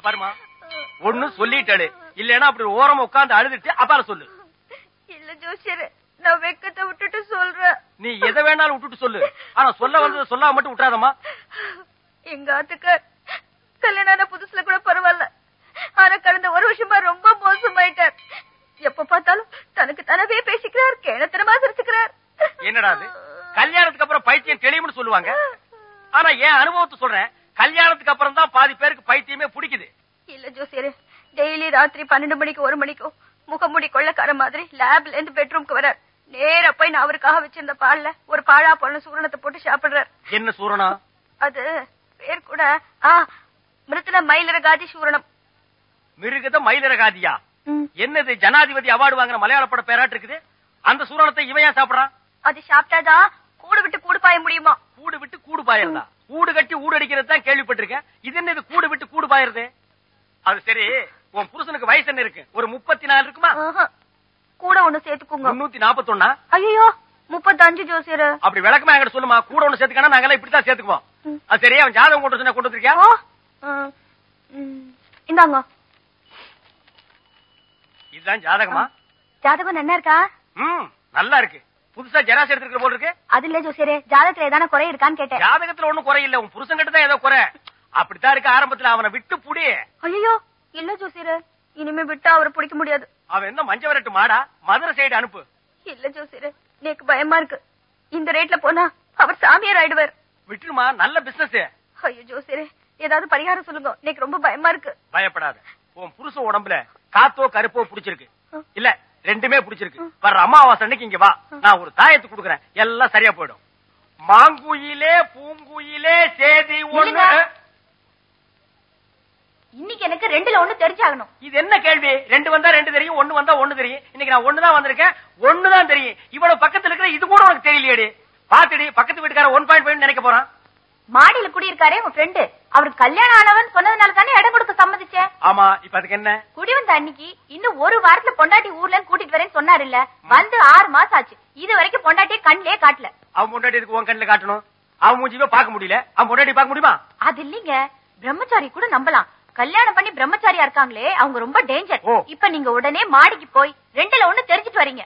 பாருமா ஒண்ணு சொல்லிட்டாடு இல்லன்னா அப்படி ஓரமா உட்கார்ந்து அழுதுட்டு அப்பால சொல்லு இல்ல ஜோசியரே நான் வெக்கத்தை விட்டுட்டு சொல்றேன் நீ எதை வேணாலும் விட்டுட்டு சொல்லு ஆனா சொல்ல வந்ததை சொல்லாம மட்டும் விட்டுறாதம்மா எங்க ஆத்துக்கார் கல்யாணம் ஆன புதுசுல கூட பரவாயில்ல ஆனா கடந்த ஒரு வருஷமா ரொம்ப மோசமாயிட்டார் எப்ப பார்த்தாலும் தனக்கு தனவே பேசிக்கிறார் கேணத்தனமா சிரிச்சுக்கிறார் என்னடா அது கல்யாணத்துக்கு அப்புறம் பைத்தியம் தெளிவுன்னு சொல்லுவாங்க ஆனா என் அனுபவத்தை சொல்றேன் கல்யாணத்துக்கு அப்புறம் தான் பாதி பேருக்கு பைத்தியமே பிடிக்குது இல்ல ஜோசியரே டெய்லி ராத்திரி பன்னெண்டு மணிக்கு ஒரு மணிக்கும் முகமுடி கொள்ளக்கார மாதிரி லேப்ல இருந்து பெட்ரூம்க்கு வரார் நேரா போய் நான் அவருக்காக வச்சிருந்த பால்ல ஒரு பாழா போன சூரணத்தை போட்டு சாப்பிடுறார் என்ன சூரணா அது பேர் கூட ஆ மிருத்துல மயிலர காதி சூரணம் மிருகத மயிலரகாதியா என்னது ஜனாதிபதி அவார்டு வாங்குற மலையாள பட பேராட்டு இருக்குது அந்த சூரணத்தை இவன் ஏன் சாப்பிடுறான் அது சாப்பிட்டாதான் கூடு விட்டு கூடு பாய முடியுமா கூடு விட்டு கூடு பாயறதா கூடு கட்டி ஊடு அடிக்கிறது தான் கேள்விப்பட்டிருக்கேன் இது என்ன இது கூடு விட்டு கூடு பாயறது அது சரி உன் புருஷனுக்கு வயசு என்ன இருக்கு ஒரு முப்பத்தி நாலு இருக்குமா ஆஹா. கூட ஒண்ணு சேர்த்துக்குங்க முன்னூத்தி நாப்பத்தொன்னா ஐயோ முப்பத்தஞ்சு ஜோசியர் அப்படி விளக்கமா என்கிட்ட சொல்லுமா கூட ஒண்ணு சேர்த்துக்கானா நாங்கெல்லாம் இப்படித்தான் சேர்த்துக்குவோம் ம். அது சரி அவன் ஜாதகம் கொண்டு சொன்னா கொண்டு வந்திருக்கியா ஓ ம், ம். இந்தாங்க இதுதான் ஜாதகமா ஜாதகம் என்ன இருக்கா ம் நல்லா இருக்கு புதுசா ஜெராஸ் எடுத்துக்கிற போல இருக்கு அது இல்ல ஜோசியரே ஜாதகத்துல ஏதான குறை இருக்கான்னு கேட்டேன் ஜாதகத்துல ஒண்ணும் குறை இல்ல உன் புருஷன் கிட்ட தான் ஏதோ குறை அப்படித்தான் இருக்கு ஆரம்பத்துல அவனை விட்டு புடி ஐயோ இல்ல ஜோசியரே இனிமே விட்டா அவரை பிடிக்க முடியாது அவன் என்ன மஞ்ச விரட்டு மாடா மதுரை சைடு அனுப்பு இல்ல ஜோசியரே எனக்கு பயமா இருக்கு இந்த ரேட்ல போனா அவர் சாமியார் ஆயிடுவார் விட்டுருமா நல்ல பிசினஸ் ஐயோ ஜோசியரே ஏதாவது பரிகாரம் சொல்லுங்க எனக்கு ரொம்ப பயமா இருக்கு பயப்படாத உன் புருஷன் உடம்புல காத்தோ கருப்போ புடிச்சிருக்கு இல்ல ரெண்டுமே புடிச்சிருக்கு வர்ற அமாவாசை அன்னைக்கு இங்க வா நான் ஒரு தாயத்து குடுக்கறேன் எல்லாம் சரியா போயிடும் மாங்குயிலே பூங்குயிலே சேதி ஒண்ணு இல்லைங்க. இன்னைக்கு எனக்கு ரெண்டுல ஒண்ணு தெரிஞ்சாகணும் இது என்ன கேள்வி ரெண்டு வந்தா ரெண்டு தெரியும் ஒண்ணு வந்தா ஒண்ணு தெரியும் இன்னைக்கு நான் ஒண்ணுதான் வந்திருக்கேன் ஒண்ணுதான் தெரியும் இவ்வளவு பக்கத்துல இருக்கிற இது கூட உனக்கு தெரியலையேடி பாத்துடி பக்கத்து வீட்டுக்கார ஒன் பாயிண்ட் ஃபைவ் நினைக்க போறான் மாடியில குடியிருக்காரே உன் ஃப்ரெண்டு அவருக்கு கல்யாணம் ஆனவன் சொன்னதுனால தானே இடம் கொடுக்க சம்மதிச்சேன் ஆமா இப்ப அதுக்கு என்ன குடி வந்த அன்னைக்கு இன்னும் ஒரு வாரத்துல பொண்டாட்டி ஊர்ல இருந்து கூட்டிட்டு வரேன்னு சொன்னாரு இல்ல வந்து ஆறு மாசம் ஆச்சு இது வரைக்கும் பொண்டாட்டியே கண்ணிலே காட்டல அவன் முன்னாடி இதுக்கு உன் கண்ணுல காட்டணும் அவன் மூஞ்சிவே பார்க்க முடியல அவன் முன்னாடி பார்க்க முடியுமா அது இல்லீங்க பிரம்மச்சாரி கூட நம்பலாம் கல்யாணம் பண்ணி பிரம்மச்சாரியா இருக்காங்களே அவங்க ரொம்ப டேஞ்சர் ஓ. இப்ப நீங்க உடனே மாடிக்கு போய் ரெண்டுல ஒண்ணு தெரிஞ்சுட்டு வரீங்க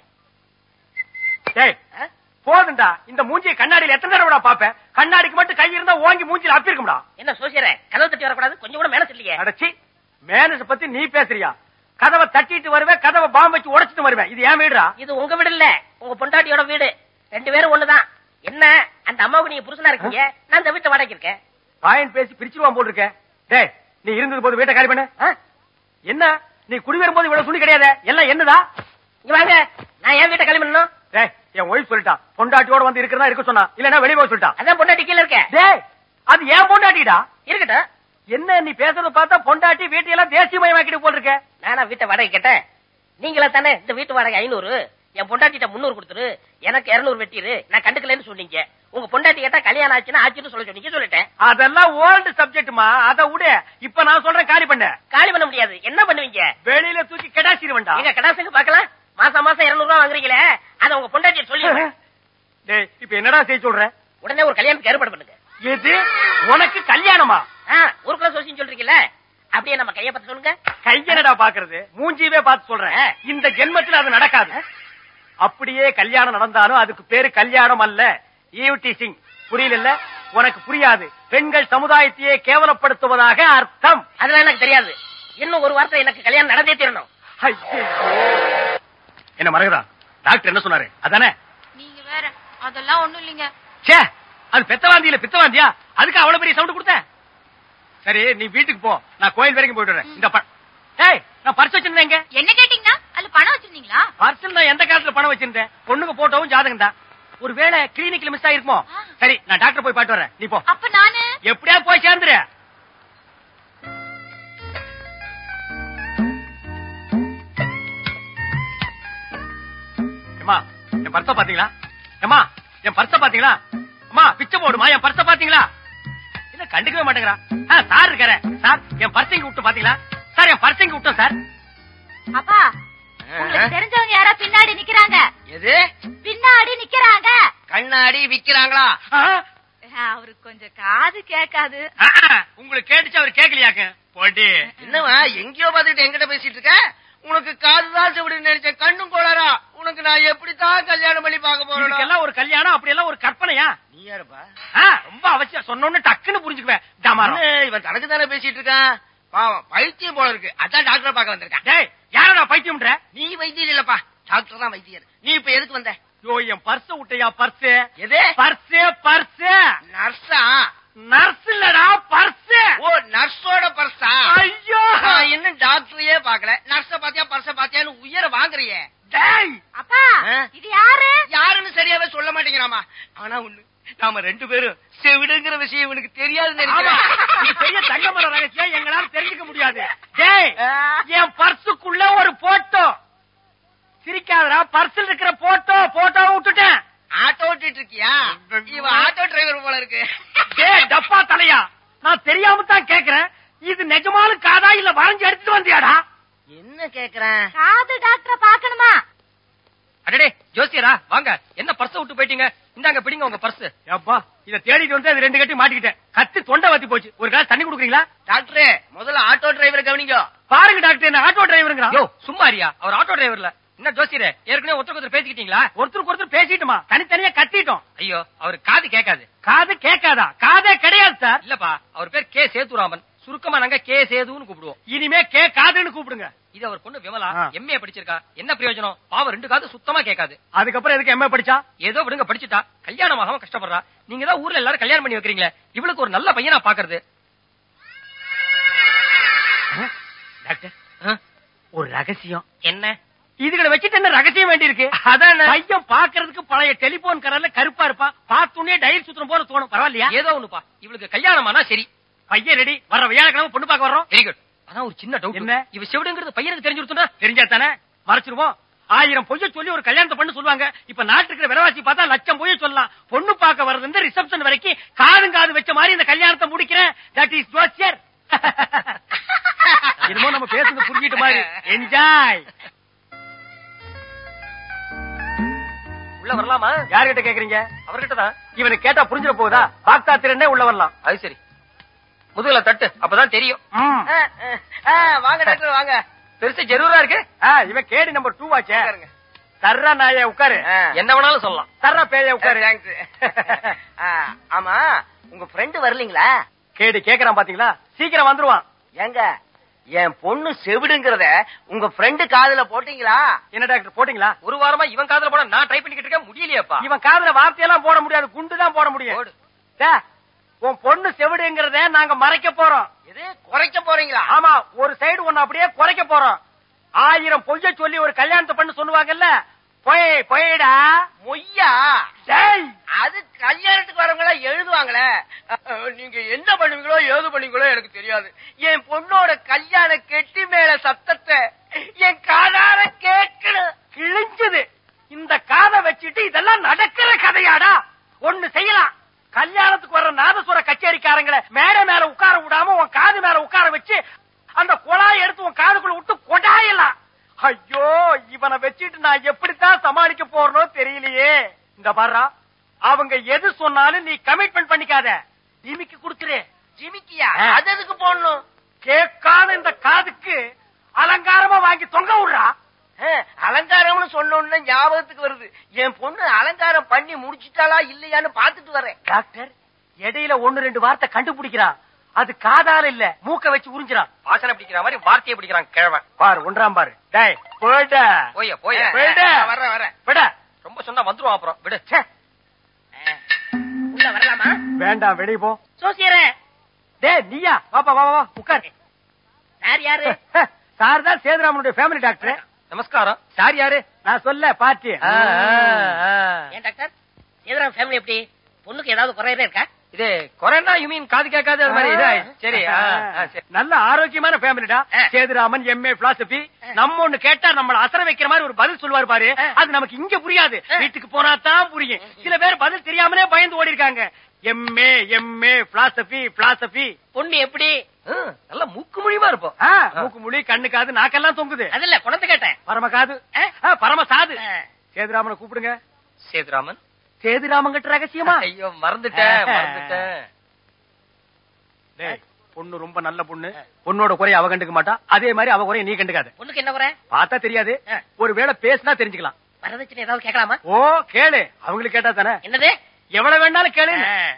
டேய் போதுண்டா இந்த மூஞ்சியை கண்ணாடியில எத்தனை தடவை பாப்பேன் கண்ணாடிக்கு மட்டும் கை இருந்தா ஓங்கி மூஞ்சில அப்பிருக்கும்டா என்ன சோசியர கதவு தட்டி வரக்கூடாது கொஞ்சம் கூட மேனஸ் இல்லையே அடச்சி மேனஸ் பத்தி நீ பேசுறியா கதவை தட்டிட்டு வருவேன் கதவை பாம்பு வச்சு உடைச்சிட்டு வருவேன் இது ஏன் வீடுடா இது உங்க வீடு இல்ல உங்க பொண்டாட்டியோட வீடு ரெண்டு பேரும் ஒண்ணுதான் என்ன அந்த அம்மாவுக்கு நீங்க புருஷனா இருக்கீங்க நான் இந்த வீட்டை வாடகைக்கு இருக்கேன் பாயிண்ட் பேசி பிரிச்சிருவான் போல் இருக்க டேய் நீ இருந்தது போது வீட்டை காலி பண்ணு ஆ? என்ன நீ குடி வரும்போது இவ்வளவு துணி கிடையாது எல்லாம் என்னதா இங்க வாங்க நான் ஏன் வீட்டை கிளம்பி பண்ணணும் டேய் என் ஒய்ஃப் சொல்லிட்டா பொண்டாட்டியோட வந்து இருக்கிறதா இருக்க சொன்னா இல்லன்னா வெளியே போக சொல்லிட்டா அதான் பொண்டாட்டி கீழ இருக்கேன் டேய் அது ஏன் பொண்டாட்டிடா இருக்கட்டும் என்ன நீ பேசுறத பார்த்தா பொண்டாட்டி வீட்டையெல்லாம் தேசியமயமாக்கிட்டு போல் இருக்க நானா வீட்டை வாடகை கேட்டேன் நீங்களா தானே இந்த வீட்டு வாடகை ஐநூறு என் பொண்டாட்டிட்ட முன்னூறு கொடுத்துரு எனக்கு இருநூறு வெட்டிரு நான் கண்டுக்கலன்னு சொன்னீங்க உங்க பொண்டாட்டி கேட்டா கல்யாணம் ஆச்சுன்னா ஆச்சுன்னு சொல்ல சொன்னீங்க சொல்லிட்டேன் அதெல்லாம் ஓல்டு சப்ஜெக்ட்மா அத விடு இப்ப நான் சொல்றேன் காலி பண்ண காலி பண்ண முடியாது என்ன பண்ணுவீங்க வெளியில தூக்கி கெடாசிடுவேன்டா எங்க கடாசுக்கு பார்க்கலாம் மாசம் மாசம் இருநூறு ரூபா வாங்குறீங்களே அதை உங்க பொண்டாட்டிய சொல்லி டேய் இப்ப என்னடா செய்ய சொல்ற உடனே ஒரு கல்யாணத்துக்கு ஏற்பாடு பண்ணுங்க எது உனக்கு கல்யாணமா ஆ, ஊருக்குள்ள சோசியம் சொல்றீங்கல்ல அப்படியே நம்ம கைய பத்தி சொல்லுங்க கையனடா பாக்குறது மூஞ்சியவே பார்த்து சொல்றேன் இந்த ஜென்மத்துல அது நடக்காது அப்படியே கல்யாணம் நடந்தாலும் அதுக்கு பேரு கல்யாணம் அல்ல ஈவ்டீசிங் புரியல உனக்கு புரியாது பெண்கள் சமுதாயத்தையே கேவலப்படுத்துவதாக அர்த்தம் அதெல்லாம் எனக்கு தெரியாது இன்னும் ஒரு வாரத்துல எனக்கு கல்யாணம் நடந்தே தீரணும் ஐயோ. என்ன மரகதா டாக்டர் என்ன சொன்னாரு அதானே நீங்க வேற அதெல்லாம் ஒண்ணும் இல்லைங்க ச்சே அது பெத்தவாந்தியில பித்தவாந்தியா அதுக்கு அவ்வளவு பெரிய சவுண்ட் கொடுத்த சரி நீ வீட்டுக்கு போ நான் கோயில் வரைக்கும் போயிட்டு வரேன் இந்த ப- ஏய் நான் பர்ஸ் வச்சிருந்தேன் எங்க என்ன கேட்டீங்கன்னா அதுல பணம் வச்சிருந்தீங்களா பர்சல் நான் எந்த காலத்துல பணம் வச்சிருந்தேன் பொண்ணுக்கு போட்டோவும் ஜாதகம் தான் ஒருவேளை கிளினிக்ல மிஸ் ஆயிருக்குமோ சரி நான் டாக்டர் போய் பாட்டு வரேன் நீ போ அப்ப நானு எப்படியா போய் சேர்ந்துரு ஏம்மா என் பர்ஸ பாத்தீங்களா ஏம்மா என் பர்ஸ பாத்தீங்களா அம்மா பிச்சை போடுமா என் பர்ஸ பாத்தீங்களா இல்ல கண்டுக்கவே மாட்டேங்கிறா ஆ, சார் இருக்காரு சார் என் பர்ஸ் இங்க விட்டு பாத்தீங்களா சார் என் பர்ஸ் இங்க விட்டோம் சார் அப்பா உங்களுக்கு தெரிஞ்சவங்க யாரோ பின்னாடி நிக்கிறாங்க எது பின்னாடி நிக்கிறாங்க கண்ணாடி விக்கிறாங்களா ஆ, அவரு அவருக்கு கொஞ்சம் காது கேட்காது ஆ, ஆ, உங்களுக்கு கேட்டுச்சு அவர் கேட்கலையாக்க போட்டி என்னவா எங்கேயோ பாத்துட்டு எங்கிட்ட பேசிட்டு இருக்க உனக்கு காதுதான் செவிடு நினைச்ச கண்ணும் கோளாரா உனக்கு நான் எப்படித்தான் கல்யாணம் பண்ணி பார்க்க போறேன் இதுக்கெல்லாம் ஒரு கல்யாணம் அப்படி எல்லாம் ஒரு கற்பனையா நீ யாருப்பா ஆ, ரொம்ப அவசியம் சொன்னோன்னு டக்குன்னு புரிஞ்சுக்குவேன் டமாரம் என்ன, இவன் தனக்கு தானே பேசிட்டு இருக்கான் பாவம் பைத்தியம் போல இருக்கு அதான் டாக்டர் பார்க்க வந்திருக்கான் டேய் யாரடா பைத்தியம்ன்ற நீ வைத்தியர் இல்லப்பா டாக்டர் தான் வைத்தியர் நீ இப்ப எதுக்கு வந்த யோ என் பர்ஸ் விட்டையா பர்ஸ் எது பர்ஸ் பர்ஸ் நர்ஸா நர்ஸ் இல்லடா பர்ஸ் ஓ நர்ஸோட பர்ஸா ஐயோ நான் இன்னும் டாக்டரையே பாக்கல நர்ஸ பாத்தியா பர்ஸ பாத்தியான்னு உயர வாங்குறியே டேய் அப்பா ஆ? இது யாரு யாருன்னு சரியாவே சொல்ல மாட்டேங்கிறாமா ஆனா ஒண்ணு நாம ரெண்டு பேரும் செவிடுங்கிற விஷயம் இவனுக்கு தெரியாதுன்னு ஆமா நினைக்கிறேன் இது பெரிய தங்கமர ரகசியம் எங்களால தெரிஞ்சுக்க முடியாது டேய் என் பர்சுக்குள்ள ஒரு போட்டோ சிரிக்காதடா பர்சில் இருக்கிற போட்டோ போட்டோவை விட்டுட்டேன் ஆட்டோ ஓட்டிட்டு இருக்கியா இவன் ஆட்டோ டிரைவர் போல இருக்கு டேய் டப்பா தலையா நான் தெரியாம தான் கேக்குறேன் இது நிஜமாலும் காதா இல்ல வரைஞ்சு எடுத்துட்டு வந்தியாடா என்ன கேக்குறேன் காது டாக்டரை பாக்கணுமா அடடே ஜோசியரா வாங்க என்ன பர்ஸ் விட்டு போயிட்டீங்க இந்தாங்க பிடிங்க உங்க பர்ஸ் அப்பா இத தேடிட்டு வந்து அது ரெண்டு கட்டி மாட்டிக்கிட்டேன் கத்து தொண்டை வத்தி போச்சு ஒரு கிளாஸ் தண்ணி குடுக்குறீங்களா டாக்டரே முதல்ல ஆட்டோ டிரைவரை கவனிங்க பாருங்க டாக்டர் என்ன ஆட்டோ டிரைவருங்கிறான் யோ சும்மாரியா அவர் ஆட்டோ டிரைவர்ல என்ன ஜோசியரே ஏற்கனவே ஒருத்தருக்கு ஒருத்தர் பேசிக்கிட்டீங்களா ஒருத்தருக்கு ஒருத்தர் பேசிட்டுமா தனித்தனியா கத்திட்டோம் ஐயோ அவர் காது கேட்காது காது கேட்காதா காதே கிடையாது சார் இல்லப்பா அவர் பேர் கே சேதுராமன் சுருக்கமா நாங்க கே சேதுன்னு கூப்பிடுவோம் இனிமே கே காதுன்னு கூப்பிடுங்க இது அவர் பொண்ணு விமலா ஆ. எம்ஏ படிச்சிருக்கா என்ன பிரயோஜனம் பாவம் ரெண்டு காது சுத்தமா கேட்காது அதுக்கப்புறம் எதுக்கு எம்ஏ படிச்சா ஏதோ விடுங்க படிச்சுட்டா கல்யாணம் ஆகாம கஷ்டப்படுறா நீங்க தான் ஊர்ல எல்லாரும் கல்யாணம் பண்ணி வைக்கிறீங்களே இவளுக்கு ஒரு நல்ல பையனா பாக்குறது டாக்டர் ஆ? ஒரு ரகசியம் என்ன இதுகளை வச்சுட்டு என்ன ரகசியம் வேண்டி இருக்கு அதான் பையன் பாக்குறதுக்கு பழைய டெலிபோன் கரல்ல கருப்பா இருப்பான் பார்த்தோன்னே டயல் சுத்தணும் போல தோணும் பரவாயில்லையா ஏதோ ஒண்ணுப்பா இவளுக்கு கல்யாணம் ஆனா சரி பையன் ரெடி வர வியாழக்கிழமை பொண்ணு பார்க்க வர்றோம் வெரி குட் ஆனா ஒரு சின்ன டவுட் என்ன? இவ செவிடுங்கிறது பையனுக்கு தெரிஞ்சு கொடுத்துட்டா தெரிஞ்சா தானே மறைச்சிருவோம் ஆயிரம் பொய்ய சொல்லி ஒரு கல்யாணத்தை பண்ண சொல்லுவாங்க இப்ப நாட்டுக்கு இருக்கிற விலைவாசி பார்த்தா லட்சம் பொய்ய சொல்லலாம் பொண்ணு பார்க்க வர்றது இருந்து ரிசப்ஷன் வரைக்கும் காதும் காது வச்ச மாதிரி இந்த கல்யாணத்தை முடிக்கிறேன் தட் இஸ் ஜோசியர் என்னமோ நம்ம பேசுறது புரிஞ்சிட்டு மாதிரி என்ஜாய் உள்ள வரலாமா யார்கிட்ட கேக்குறீங்க அவர்கிட்ட தான் இவனுக்கு கேட்டா புரிஞ்சிட போகுதா பாக்தா திறனே உள்ள வரலாம் அது சரி முதுகுல தட்டு அப்பதான் தெரியும் ம். ஆ, ஆ, ஆ, வாங்க டாக்டர் வாங்க பெருசு ஜெரூரா இருக்கு ஆ, இவன் கேடி நம்பர் டூ ஆச்சே உட்காருங்க. சர்ரா நாய உட்காரு ஆ. என்ன வேணாலும் சொல்லலாம் சர்ரா பேய உட்காரு தேங்க்ஸ் ஆமா உங்க ஃப்ரெண்டு வரலீங்களா கேடி கேக்குறான் பாத்தீங்களா சீக்கிரம் வந்துருவான் ஏங்க என் பொண்ணு செவிடுங்கிறத உங்க ஃப்ரெண்டு காதுல போட்டீங்களா என்ன டாக்டர் போட்டீங்களா ஒரு வாரமா இவன் காதுல போட நான் ட்ரை பண்ணிக்கிட்டு இருக்கேன் முடியலையாப்பா இவன் காதுல வார்த்தையெல்லாம் போட முடியாது குண்டு தான் போட முடியும் போடு. டே, உன் பொண்ணு செவிடுங்கிறத நாங்க மறைக்க போறோம் இது குறைக்க போறீங்களா ஆமா ஒரு சைடு ஒண்ணு அப்படியே குறைக்க போறோம் ஆயிரம் பொய்ய சொல்லி ஒரு கல்யாணத்தை பண்ண சொல்லுவாங்கல்ல பொய் பொய்டா மொய்யா டேய் அது கல்யாணத்துக்கு வரவங்க எல்லாம் எழுதுவாங்களே அஹ், நீங்க என்ன பண்ணுவீங்களோ ஏது பண்ணுவீங்களோ எனக்கு தெரியாது என் பொண்ணோட கல்யாண கெட்டி மேல சத்தத்தை என் காதார கேட்கணும் கிழிஞ்சது இந்த காதை வச்சுட்டு இதெல்லாம் நடக்கிற கதையாடா ஒண்ணு செய்யலாம் கல்யாணத்துக்கு வர்ற நாதசுர கச்சேரிக்காரங்களை மேடை மேல உட்கார விடாம உன் காது மேல உட்கார வச்சு அந்த குழாய் எடுத்து உன் காதுக்குள்ள விட்டு கொடாயலாம் ஐயோ இவனை வச்சுட்டு நான் எப்படித்தான் சமாளிக்க போறனோ தெரியலையே இந்த பாருடா அவங்க எது சொன்னாலும் நீ கமிட்மெண்ட் பண்ணிக்காத டிமிக்கு கொடுத்துரு ஜிமிக்கியா ஆ. அது எதுக்கு போடணும் கேட்காத இந்த காதுக்கு அலங்காரமா வாங்கி தொங்க விடுறா அஹ், அலங்காரம்னு சொன்னோன்னு ஞாபகத்துக்கு வருது என் பொண்ணு அலங்காரம் பண்ணி முடிச்சிட்டாளா இல்லையான்னு பாத்துட்டு வரேன் டாக்டர் இடையில ஒண்ணு ரெண்டு வார்த்தை கண்டுபிடிக்கிறான் அது காதால இல்ல மூக்க வச்சு உறிஞ்சிறான் வாசனை பிடிக்கிற மாதிரி வார்த்தையை பிடிக்கிறான் கிழவன் பாரு ஒன்றாம் பாரு டேய் போட போய போய அஹ், போயிடு. அஹ், வர்றேன் வரேன் விட ரொம்ப சொன்னா வந்துருவான் அப்புறம் விடு உள்ள வரலாமா வேண்டாம் வெளிய போ சோசியரே டேய் நீயா வாப்பா வா வா, வா உட்கார் சார் யாரு சார் தான் சேதுராமனுடைய ஃபேமிலி டாக்டர் நமஸ்காரம் சார் யாரு நான் சொல்ல பார்ட்டி ஏன் டாக்டர் சேதுராம் ஃபேமிலி எப்படி பொண்ணுக்கு ஏதாவது குறையவே இருக்கா இது கொரோனா யூ மீன் காது கேட்காது அது மாதிரி இதா சரி ஆ, ஆ, சரி நல்ல ஆரோக்கியமான ஃபேமிலிடா ஆ. சேதுராமன் எம்ஏ பிலாசபி நம்ம ஒண்ணு கேட்டா நம்மள அசர வைக்கிற மாதிரி ஒரு பதில் சொல்லுவாரு பாரு அது நமக்கு இங்க புரியாது வீட்டுக்கு போனா தான் புரியும் சில பேர் பதில் தெரியாமலே பயந்து ஓடி இருக்காங்க எம்ஏ எம்ஏ பிலாசபி பிலாசபி பொண்ணு எப்படி ஆ, நல்ல மூக்கு மொழியுமா இருப்போம் மூக்கு முழி கண்ணு காது நாக்கெல்லாம் தொங்குது அது இல்ல குணத்தை கேட்டேன் பரம காது ஆ? ஆ, பரம சாது ஆ. சேதுராமனை கூப்பிடுங்க சேதுராமன் சேதுராமங்கட்ட ரகசியமா ஐயோ மறந்துட்டேன் மறந்துட்டேன் டேய், பொண்ணு ரொம்ப நல்ல பொண்ணு பொண்ணோட குறைய அவ கண்டுக்க மாட்டா அதே மாதிரி அவ குறைய நீ கண்டுக்காத பொண்ணுக்கு என்ன குறை பார்த்தா தெரியாது ஒருவேளை பேசினா தெரிஞ்சுக்கலாம் வரதட்சணை ஏதாவது கேட்கலாமா ஓ கேளு அவங்களுக்கு கேட்டா தானே என்னது எவ்வளவு வேணாலும் கேளு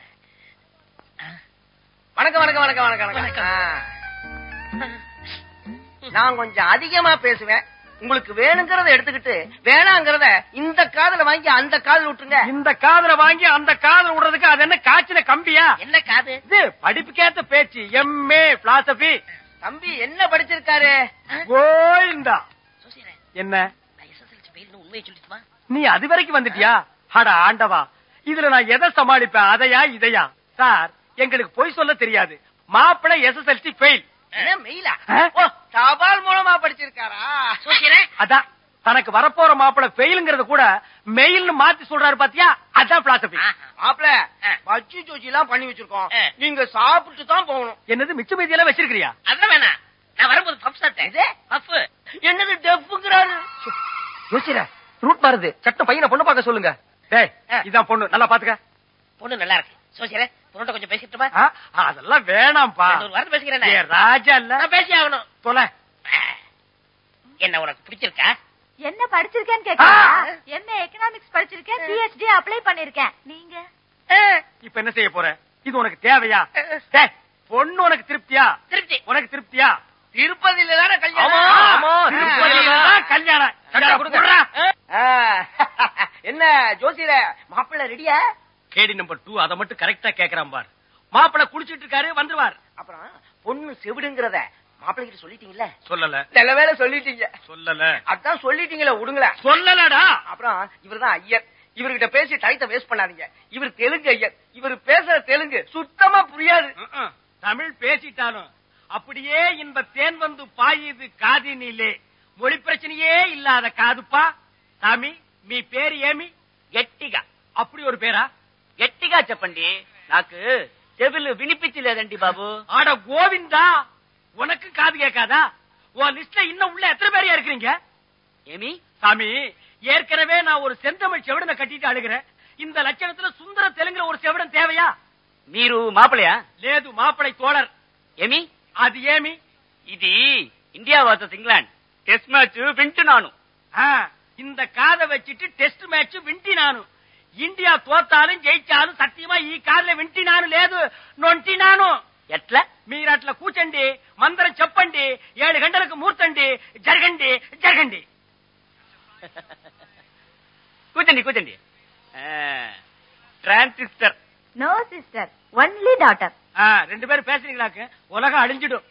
வணக்கம் வணக்கம் வணக்கம் வணக்கம் வணக்கம் ஆ. நான் கொஞ்சம் அதிகமா பேசுவேன் உங்களுக்கு வேணுங்கிறத எடுத்துக்கிட்டு வேணாங்கிறத இந்த காதுல வாங்கி அந்த காதுல விட்டுருங்க இந்த காதுல வாங்கி அந்த காதுல விடுறதுக்கு அது என்ன காய்ச்சின கம்பியா என்ன காது இது படிப்புக்கேத்த பேச்சு எம்ஏ பிலாசபி தம்பி என்ன படிச்சிருக்காரு கோயிந்தா சோசியரே என்ன நான் எஸ்எஸ்எல்சி ஃபெயில்னு உண்மையை சொல்லிட்டுமா நீ அது வரைக்கும் வந்துட்டியா அட ஆண்டவா இதுல நான் எதை சமாளிப்பேன் அதையா இதையா சார் எங்களுக்கு பொய் சொல்ல தெரியாது மாப்பிள்ளை எஸ்எஸ்எல்சி ஃபெயில் என்ன மெயிலா ஆ? ஓ தபால் மூலமா படிச்சிருக்காரா சோசியரே அதான் தனக்கு வரப்போற மாப்பிள்ளை ஃபெயிலுங்கிறது கூட மெயில்னு மாத்தி சொல்றாரு பாத்தியா அதான் பிலாசபி மாப்பிள ஆ. பஜ்ஜி ஜோஜி எல்லாம் பண்ணி வச்சிருக்கோம் ஆ. நீங்க சாப்பிட்டு தான் போகணும் என்னது மிச்ச மீதியெல்லாம் வச்சிருக்கிறியா அதெல்லாம் வேணாம் நான் வரும்போது பஃப் சாப்பிட்டேன் பஃப் என்னது டெஃப்ங்கிறாரு யோசிக்கிற ரூட் மாறுது சட்டம் பையனை பொண்ணு பார்க்க சொல்லுங்க டேய் ஆ. இதான் பொண்ணு நல்லா பாத்துக்க பொண்ணு நல்லா இருக்கு சோசியரே பொண்ணு கொஞ்சம் பேசிட்டுமா ஆ, அதெல்லாம் வேணாம்ப்பா ரெண்டு ஒரு வார்த்தை பேசிக்கிறேன் ஏ ராஜா இல்ல நான் பேசி ஆகணும் தொலை என்ன உனக்கு பிடிச்சிருக்கா என்ன படிச்சிருக்கேன்னு கேக்குறீங்களா ஆ. என்ன எக்கனாமிக்ஸ் படிச்சிருக்கேன் பிஹெச்டி அப்ளை பண்ணிருக்கேன் நீங்க இப்ப என்ன செய்ய போற இது உனக்கு தேவையா டேய், பொண்ணு உனக்கு திருப்தியா திருப்தி உனக்கு திருப்தியா திருப்பதியில தானே ஆமா, கல்யாணம் ஆமா, திருப்பதியில தான் கல்யாணம் சட்டை கொடுங்க. குடுறா. ஆ. என்ன ஜோசியர மாப்பிள்ள ரெடியா கேடி நம்பர் டூ அதை மட்டும் கரெக்டா கேக்குறான் பார் மாப்பிள்ளை குளிச்சிட்டு இருக்காரு வந்துருவார் அப்புறம் பொண்ணு செவிடுங்கிறத மாப்பிள்ளை கிட்ட சொல்லிட்டீங்கல்ல சொல்லல நல்ல வேளை சொல்லிட்டீங்க சொல்லல அதான் சொல்லிட்டீங்களே விடுங்களேன் சொல்லலடா அப்புறம் இவர்தான் ஐயர் இவர்கிட்ட பேசி டயத்தை வேஸ்ட் பண்ணாதீங்க இவர் தெலுங்கு ஐயர் இவர் பேசுற தெலுங்கு சுத்தமா புரியாது ம்ம். தமிழ் பேசிட்டாலும் அப்படியே இன்ப தேன் வந்து பாயுது காதினிலே மொழி பிரச்சனையே இல்லாத காதுப்பா சாமி మీ పేరు ఏమి గట్టిగా அப்படி ஒரு பேரா గట్టిగా చెప్పండి నాకు చెవులు వినిపించలేదండి బాబు ஆட கோவிந்தா உனக்கு காது கேட்காதா உன் லிஸ்ட்ல இன்னும் உள்ள எத்தனை பேரையா இருக்கிறீங்க ఏమి சாமி ஏற்கனவே நான் ஒரு செந்தமிழ் செவிடனை கட்டிட்டு அழுகிறேன் இந்த லட்சணத்துல சுந்தர தெலுங்குல ஒரு செவிடன் தேவையா మీరు మాపలయా லேது மாப்பிளை தோழர் ఏమి அது ஏமி ఇది India versus England test match వింటున్నాను ஆ, இந்த காதை வச்சிட்டு டெஸ்ட் மேட்ச் விண்டி நானு இந்தியா தோத்தாலும் ஜெயிச்சாலும் சத்தியமா ఈ కాదులే వింటి నాను లేదు నొంటి నాను ఎట్లా మీరు అట్లా కూర్చండి మందరం చెప్పండి ఏడు గంటలకు మూర్తండి జరగండి జరగండి కూర్చోండి కూర్చోండి transistor no sister only daughter ஆ, ரெண்டு பேரும் பேசுறீங்களாக்கு உலகம் அழிஞ்சிடும்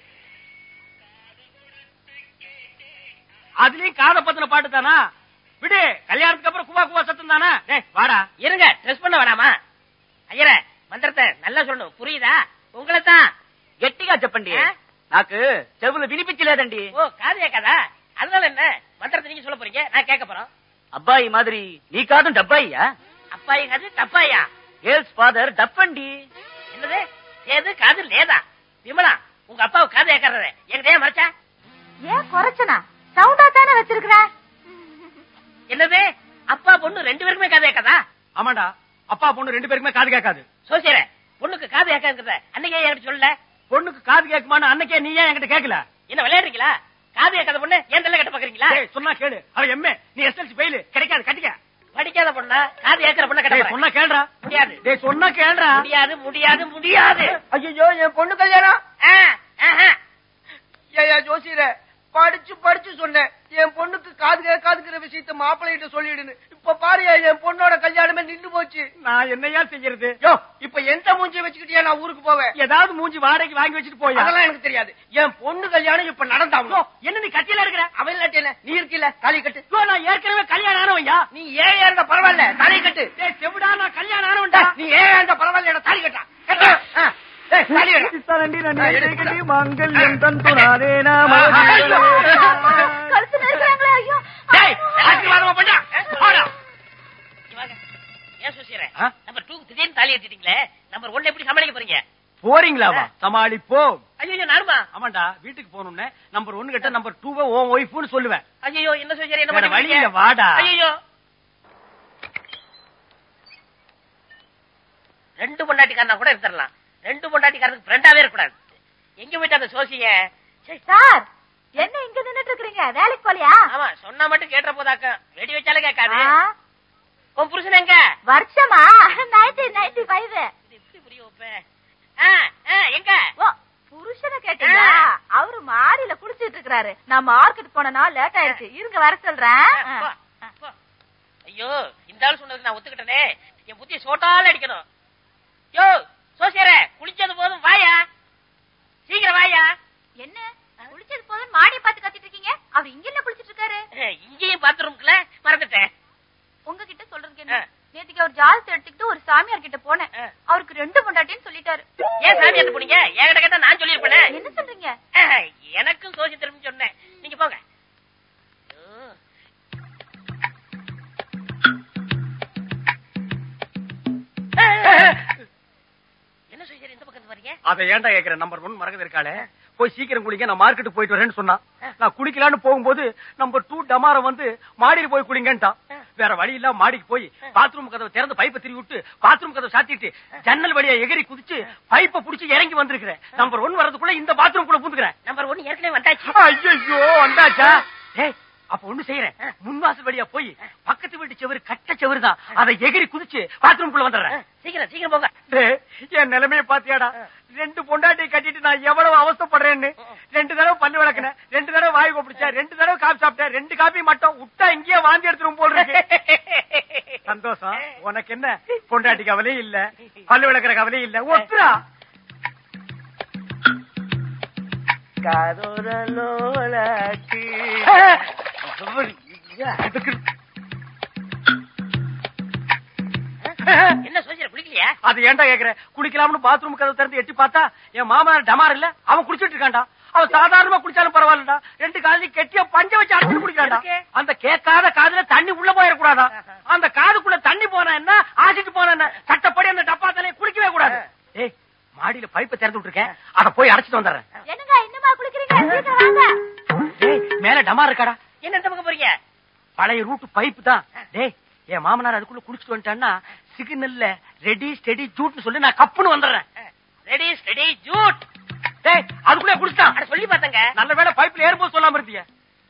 அதுலயும் காதை பத்தின பாட்டு தானா விடு கல்யாணத்துக்கு அப்புறம் குவா குவா சத்தம் தானா டேய் வாடா இருங்க ட்ரெஸ் பண்ண வேணாமா ஐயரே மந்திரத்தை நல்லா சொல்லணும் புரியுதா உங்களை தான் గట్టిగా చెప్పండి ఆ? నాకు చెవులు వినిపించలేదండి ஓ காது கேட்காதா அதனால என்ன மந்திரத்தை நீங்க சொல்ல போறீங்க நான் கேட்க போறோம் అబ్బాయి మాదిరి నీ కాదు డబ్బాయ్యా அப்பாயி காது தப்பாயா గేల్స్ ఫాదర్ డప్పండి என்னது ஏது காது லேதா விமலா உங்க அப்பாவுக்கு காது கேட்கறத என்கிட்ட ஏன் மறைச்சா ஏன் குறைச்சனா சவுண்டா தானே வச்சிருக்கிற என்னது அப்பா பொண்ணு ரெண்டு பேருக்குமே காது கேட்காதா ஆமாண்டா அப்பா பொண்ணு ரெண்டு பேருக்குமே காது கேட்காது சோசியர பொண்ணுக்கு காது கேட்காதுங்கிறத அன்னைக்கே என்கிட்ட சொல்லல பொண்ணுக்கு காது கேட்குமான்னு அன்னைக்கே நீ ஏன் என்கிட்ட கேட்கல என்ன விளையாடுறீங்களா காது கேட்காத பொண்ணு ஏன் தள்ள கட்ட பாக்குறீங்களா டேய், சொன்னா கேளு அவ எம்ஏ நீ எஸ்எல்சி ஃபெயில் கிடைக்காது கட்டிக்க படிக்காத பொண்ணா காது கேட்கிற பொண்ணை கட்ட டேய், போறேன். சொன்னா கேளுடா முடியாது டேய் சொன்னா கேளுடா முடியாது முடியாது முடியாது ஐயோ என் பொண்ணு கல்யாணம் ஆ, ஆஹா. ஏயா ஜோசியர படிச்சு படிச்சு சொன்னேன் என் பொண்ணுக்கு காது கேட்காதுங்கிற விஷயத்த மாப்பிள்ளைகிட்ட சொல்லிடுன்னு இப்ப பாரு என் பொண்ணோட கல்யாணமே நின்னு போச்சு நான் என்னையா செய்யறது யோ இப்ப எந்த மூஞ்சி வச்சுக்கிட்டியா நான் ஊருக்கு போவேன் ஏதாவது மூஞ்சி வாடகைக்கு வாங்கி வச்சுட்டு போயா அதெல்லாம் எனக்கு தெரியாது என் பொண்ணு கல்யாணம் இப்ப நடந்தாகணும் என்ன நீ கத்தியில இருக்கிற அவன் இல்லாட்டி என்ன நீ இருக்கில்ல தாலி கட்டு ஐயோ, நான் ஏற்கனவே கல்யாணம் ஆனவன்யா நீ ஏன் இருந்தா பரவாயில்ல தாலி கட்டு டேய் செவிடா நான் கல்யாணம் ஆனவன்டா நீ ஏன் இருந்தா பரவாயில்ல என்ன தாலி கட்டா கட்டு. ஆ. ஏய், தாலி கட்டு. கழுத்து நெருக்கிறாங்களே ஐயோ டேய் ஆசீர்வாதமா பண்ணா போடா இங்க வாங்க. ஏன் சோசியர ஆ? நம்பர் டூ திடீர்னு தாலி எடுத்துட்டீங்களே நம்பர் ஒன்ல எப்படி சமாளிக்க போறீங்க போறீங்களாவா சமாளிப்போம் ஐயோ நானுமா ஆமாண்டா வீட்டுக்கு போகணும்னு நம்பர் ஒன்னு கிட்ட நம்பர் டூவை ஓன் ஒய்ஃப்னு சொல்லுவேன் ஐயோ என்ன சோசியர என்ன வேற பண்ணி வழியில வாடா. ஐயோ ரெண்டு பொண்டாட்டிக்காரனா கூட இருந்துடலாம் ரெண்டு பொண்டாட்டிக்காரனுக்கு ஃப்ரெண்டாவே இருக்கக்கூடாது எங்க போயிட்டு அந்த சோசிய சார் என்ன இங்க நின்னுட்டு இருக்கீங்க வேலைக்கு போலியா ஆமா சொன்னா மட்டும் கேட்டுற போதாக்க வெடி வச்சாலே கேட்காது ஆ, உன் புருஷன் எங்க வருஷமா நைன்டி நைன்டி ஃபைவ் இது எப்படி புரிய வைப்பேன் ஆ, ஆ, எங்க ஓ புருஷனை கேட்டீங்களா அவரு மாடியில குளிச்சிட்டு இருக்காரு நான் மார்க்கெட் போனா லேட் ஆயிடுச்சு இருங்க வர சொல்றேன் ஆ, போ, போ. ஐயோ இந்த ஆள் சொன்னதுக்கு நான் ஒத்துக்கிட்டனே என் புத்திய சோட்டால அடிக்கணும் யோ சோசியரே குளிச்சது போதும் வாயா சீக்கிரம் வாயா என்ன குளிச்சது போதும் மாடியை பார்த்து கத்திட்டு இருக்கீங்க அவர் இங்க என்ன குளிச்சிட்டு இருக்காரு இங்கேயும் பாத்ரூம்குள்ள மறந்துட்டேன் உங்ககிட்ட சொல்றதுக்கு என்ன ஆ. நேத்துக்கு அவர் ஜால்ஸ் எடுத்துக்கிட்டு ஒரு சாமியார் கிட்ட போனேன் ஆ. அவருக்கு ரெண்டு பொண்டாட்டின்னு சொல்லிட்டாரு ஏன் சாமி எடுத்து போனீங்க என்கிட்ட கேட்டா நான் சொல்லியிருப்பேனே என்ன சொல்றீங்க அஹ், எனக்கும் சோசி திரும்பி சொன்னேன் நீங்க போங்க ஐயோ. என்ன சோசியர் இந்த பக்கம் வரீங்க அதை ஏன்டா கேக்குற நம்பர் ஒன் மறக்கது இருக்காளே போய் சீக்கிரம் குளிங்க நான் மார்க்கெட் போயிட்டு வரேன்னு சொன்னா நான் குளிக்கலான்னு போகும்போது நம்பர் டூ டமார வந்து மாடியில் போய் குளிங்கன்ட்டான் வேற வழி இல்ல மாடிக்கு போய் பாத்ரூம் கதவை திறந்து பைப்பை திருவி விட்டு பாத்ரூம் கதவை சாத்திட்டு ஜன்னல் வழியா எகிரி குதிச்சு பைப்பை புடிச்சு இறங்கி வந்திருக்கிறேன் நம்பர் ஒன் வரதுக்குள்ள இந்த பாத்ரூம் குள்ள பூந்துக்கிறேன் நம்பர் ஒன்னு ஏற்கனவே வந்தாச்சு ஐயோ வந்தாச்சா ஏய் அப்ப ஒண்ணு செய்யறேன் முன்வாசல் வழியா போய் பக்கத்து வீட்டு செவரு கட்ட செவரு தான் அதை எகிரி குதிச்சு பாத்ரூம் குள்ள வந்துடுறேன் அஹ், சீக்கிரம் சீக்கிரம் போங்க டேய், என் நிலைமைய பாத்தியாடா ரெண்டு பொண்டாட்டி கட்டிட்டு நான் எவ்வளவு அவஸ்தைப்படுறேன்னு ரெண்டு தடவை பல்லு விளக்குனேன் ரெண்டு தடவை வாய் கொப்பிடிச்சேன் ரெண்டு தடவை காப்பி சாப்பிட்டேன் ரெண்டு காப்பி மட்டும் விட்டா இங்கேயே வாந்தி எடுத்துரும் போல் இருக்கு சந்தோஷம் உனக்கு என்ன பொண்டாட்டி கவலையும் இல்ல பல்லு விளக்குற கவலையும் இல்ல ஒத்துரா என்ன சோசியர் குளிக்கலையா அது ஏன்டா கேக்குற குளிக்கலாம்னு பாத்ரூம் கதவு திறந்து எட்டி பார்த்தா என் மாமனார் டமார் இல்ல அவன் குளிச்சிட்டு இருக்கான்டா அவன் சாதாரணமா குளிச்சாலும் பரவாயில்லடா ரெண்டு காலையும் கெட்டியா பஞ்ச வச்சு அடைச்சு குடிக்கிறான்டா எதுக்கு? அந்த கேட்காத காதுல தண்ணி உள்ள போயிடக்கூடாதா அந்த காதுக்குள்ள தண்ணி போனா என்ன ஆசிட்டு போனா என்ன சட்டப்படி அந்த டப்பா தலையை குளிக்கவே கூடாது ஏய் மாடியில பைப்பை திறந்து விட்டுருக்கேன் அத போய் அடைச்சிட்டு வந்துடுறேன் என்னங்க இன்னுமா குளிக்கிறீங்க சீக்கிரம் வாங்க ஏய் மேல டமார் இருக்காடா என்ன இந்த பக்கம் போறீங்க பழைய ரூட் பைப் தான் டேய் என் மாமனார் அதுக்குள்ள குளிச்சுட்டு வந்துட்டான்னா சிக்னல்ல ரெடி ஸ்டெடி ஜூட்னு சொல்லி நான் கப்புன்னு வந்துடுறேன் ரெடி ஸ்டெடி ஜூட் டேய் அதுக்குள்ளே குளிச்சிட்டான் அட சொல்லி பார்த்தங்க நல்ல வேளை பைப்ல ஏறும்போது சொல்லாம இருந்தீங்க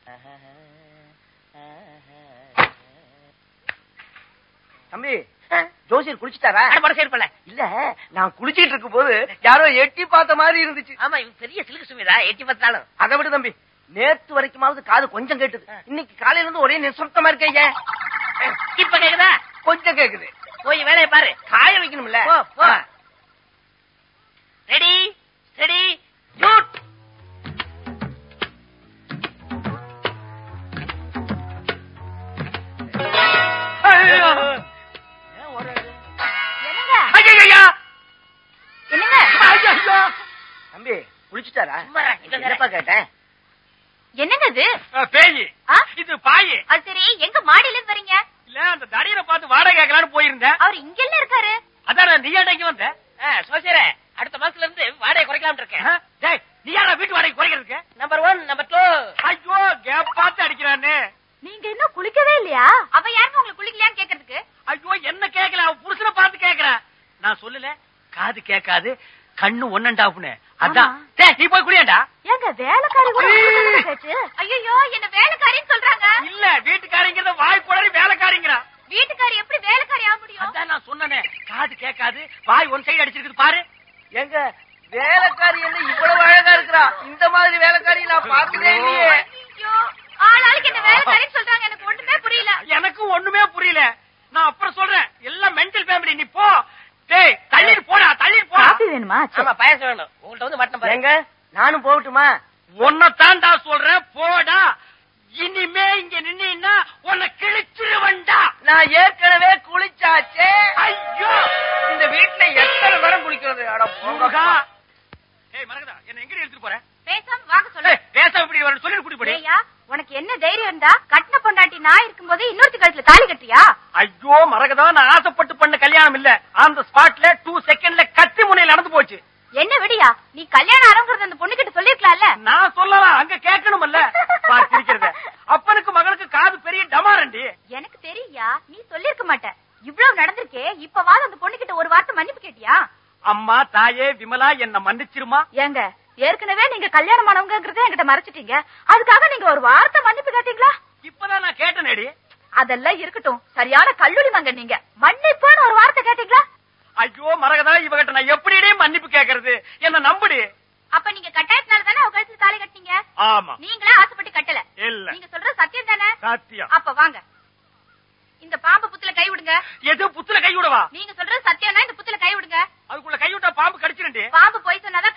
தம்பி ஜோசியர் குளிச்சுட்டாரா அட மனசு இருப்பல இல்ல நான் குளிச்சிட்டு இருக்கும் போது யாரோ எட்டி பார்த்த மாதிரி இருந்துச்சு ஆமா இவன் பெரிய சிலுக்கு சுமிதா எட்டி பார்த்தாலும் அதை விடு தம்பி நேத்து வரைக்குமாவது காது கொஞ்சம் கேட்டுது இன்னைக்கு காலையில இருந்து ஒரே நிசப்தமா இருக்கீங்க இப்ப கேக்குதா கொஞ்சம் கேக்குது போய் வேலையை பாரு காய வைக்கணும்ல போ, போ. ஆ. ரெடி ஸ்டெடி ஜூட் ஐயோ. என்னங்க ஐயையையா. என்னங்க ஐயையோ. தம்பி குளிச்சுட்டாரா சும்மா இரு, இங்க என்னப்பா கேட்டேன் என்னங்க இது அஹ், பேயி ஆ? இது பாயி அது சரி எங்க மாடியில இருந்து வரீங்க இல்ல அந்த தடியரை பார்த்து வாடகை கேட்கலான்னு போயிருந்தேன் அவர் இங்க எல்லாம் இருக்காரு அதான் நீ ஏன்டா இங்க வந்த சோசியரே அடுத்த மாசத்துல இருந்து வாடகை குறைக்கலாம் இருக்கேன் அஹ், டேய் நீ யாரா வீட்டு வாடகை குறைக்கிறதுக்கு நம்பர் ஒன் நம்பர் டூ ஐயோ கேப் பார்த்து அடிக்கிறானே நீங்க இன்னும் குளிக்கவே இல்லையா அவ யாருங்க உங்களுக்கு குளிக்கலையான்னு கேக்குறதுக்கு ஐயோ என்ன கேக்கல அவ புருஷனை பார்த்து கேக்குறா நான் சொல்லல காது கேட்காது கண்ணு ஒன்னண்டாப்புன்னு அதான் ஆமா. டேய் நீ போய் குடியாண்டா ஏங்க வேலைக்காரி கூட உங்களுக்கு பேச்சு ஐயோ என்ன வேலைக்காரின்னு சொல்றாங்க இல்ல வீட்டுக்காரிங்கிறத வாய் குளறி வேலைக்காரிங்கிறா வீட்டுக்காரி எப்படி வேலைக்காரி ஆக முடியும் அதான் நான் சொன்னனே காது கேட்காது வாய் ஒன் சைடு அடிச்சிருக்குது பாரு எங்க வேலைக்காரி என்ன இவ்வளவு அழகா இருக்கிறா இந்த மாதிரி வேலைக்காரி நான் பார்த்ததே இல்லையே ஐயோ ஆளாளுக்கு என்ன வேலைக்காரின்னு சொல்றாங்க எனக்கு ஒண்ணுமே புரியல எனக்கு ஒண்ணுமே புரியல நான் அப்புறம் சொல்றேன் எல்லாம் மென்டல் ஃபேமிலி நீ போ டேய் தள்ளிட்டு போடா தள்ளிட்டு போடா வேணுமா ஆமா பாயசம் வேணும் உங்கள்ட்ட வந்து மட்டன் பாருங்க எங்க நானும் போகட்டுமா உன்னைத்தான்டா சொல்றேன் போடா இனிமே இங்க நின்னா உன்னை கிழிச்சிருவன்டா நான் ஏற்கனவே குளிச்சாச்சே ஐயோ இந்த வீட்டுல எத்தனை தரம் குளிக்கிறது அட முருகா போங்கப்பா. ஏய் மரகதா என்ன எங்க எடுத்துட்டு போற பேசாம வாங்க சொல்லு ஏய், பேச இப்படி வரணும் சொல்லி கூட்டி போடி ஏய்யா உனக்கு என்ன தைரியம் இருந்தா கட்டின பொண்டாட்டி நான் இருக்கும்போது இன்னொருத்தி கழுத்துல தாலி கட்டியா ஐயோ மரகதா நான் ஆசைப்பட்டு பண்ண கல்யாணம் இல்ல அந்த ஸ்பாட்ல டூ செகண்ட்ல கத்தி முனையில் நடந்து போச்சு என்ன விடியா நீ கல்யாணம் ஆரம்பிக்கிறது அந்த பொண்ணு கிட்ட சொல்லிருக்கலாம்ல நான் சொல்லலாம் அங்க கேட்கணும்ல பார்த்திருக்கிறத அப்பனுக்கு மகளுக்கு காது பெரிய டமாரண்டி எனக்கு தெரியா நீ சொல்லிருக்க மாட்ட இவ்வளவு நடந்திருக்கே இப்பவாது அந்த பொண்ணு கிட்ட ஒரு வார்த்தை மன்னிப்பு கேட்டியா அம்மா தாயே விமலா என்ன மன்னிச்சிருமா ஏங்க ஏற்கனவே நீங்க கல்யாணம் ஆனவங்கிறத என்கிட்ட மறைச்சிட்டீங்க அதுக்காக நீங்க ஒரு வார்த்தை மன்னிப்பு கேட்டீங்களா இப்பதான் நான் கேட்டேனேடி அதெல்லாம் இருக்கட்டும் சரியான கல்லூரி மங்க நீங்க மன்னிப்புன்னு ஒரு வார்த்தை கேட்டீங்களா ஐயோ மரகதா இவகிட்ட நான் எப்படிடே மன்னிப்பு கேக்குறது என்ன நம்புடி அப்ப நீங்க கட்டாயத்தினால தானே அவ கழுத்துல தாலி கட்டினீங்க ஆமா நீங்களே ஆசைப்பட்டு கட்டல இல்ல நீங்க சொல்ற சத்தியம் தானே சத்தியம் அப்ப வாங்க இந்த பாம்பு புத்துல கை விடுங்க எது புத்துல கை விடவா நீங்க சொல்றது சத்தியம்னா இந்த புத்துல கை விடுங்க அதுக்குள்ள கை விட்டா பாம்பு கடிச்சிருண்டி பாம்பு போய் சொன்னாதான்